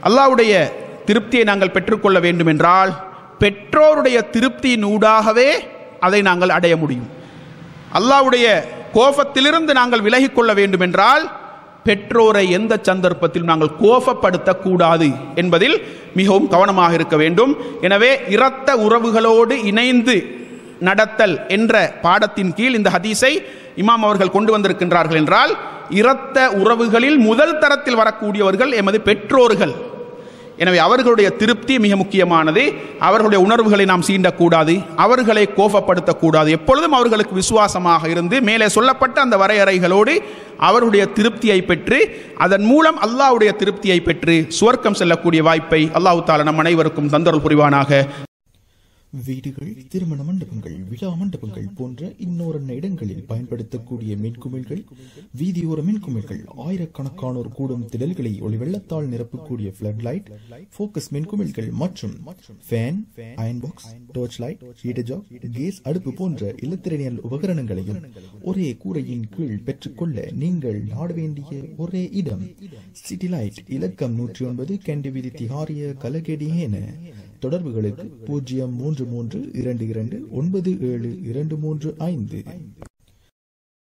அல்லாஹ்வுடைய திருப்தியை நாங்கள் பெற்றுக்கொள்ள வேண்டும் என்றால் பெற்றோருடைய திருப்தியின் ஊடாகவே அதை நாங்கள் அடைய முடியும் அல்லாஹ்வுடைய கோபத்திலிருந்து நாங்கள் விலகிக் கொள்ள வேண்டும் என்றால் பெற்றோரை எந்த சந்தர்ப்பத்திலும் நாங்கள் கோபப்படுத்தக்கூடாது என்பதில் மிகவும் கவனமாக இருக்க வேண்டும் எனவே இரத்த உறவுகளோடு இணைந்து நடத்தல் என்ற பாடத்தின் கீழ் இந்த ஹதீஸை இமாம் அவர்கள் கொண்டு வந்திருக்கின்றார்கள் என்றால் இரத்த உறவுகளில் முதல் தரத்தில் வரக்கூடியவர்கள் எமது பெற்றோர்கள் எனவே அவர்களுடைய திருப்தி மிக முக்கியமானது அவர்களுடைய உணர்வுகளை நாம் சீண்டக்கூடாது அவர்களை கோபப்படுத்தக்கூடாது எப்பொழுதும் அவர்களுக்கு விசுவாசமாக இருந்து மேலே சொல்லப்பட்ட அந்த வரையறைகளோடு அவருடைய திருப்தியை பெற்று அதன் மூலம் அல்லாஹ்வுடைய திருப்தியை பெற்று சுவர்க்கம் செல்லக்கூடிய வாய்ப்பை அல்லாஹ் தாலா நம் அனைவருக்கும் தந்தருள் புரிவானாக வீடுகள் திருமண மண்டபங்கள் விழா மண்டபங்கள் போன்ற இன்னோரன்ன இடங்களில் பயன்படுத்தக்கூடிய மின்குமிழ்கள் வீதியோர மின்குமிழ்கள் ஆயிரக்கணக்கானோர் கூடும் திடல்களை ஒளி வெள்ளத்தால் நிரப்பக்கூடிய ஃபிளட் லைட் போக்கஸ் மின்குமிழ்கள் மற்றும் fan iron box torch light heater jack gas அடுப்பு போன்ற இல்லத்திரனியல் உபகரணங்களையும் ஒரே கூரையின் கீழ் பெற்றுக்கொள்ள நீங்கள் நாட வேண்டிய ஒரே இடம் சிட்டி லைட் இலக்கம் நூற்றி ஒன்பது கேண்டி வீதி திகாரிய கலகெடியேன தொடர்புகளுக்கு பூஜ்ஜியம் மூன்று மூன்று இரண்டு இரண்டு ஒன்பது ஏழு இரண்டு மூன்று ஐந்து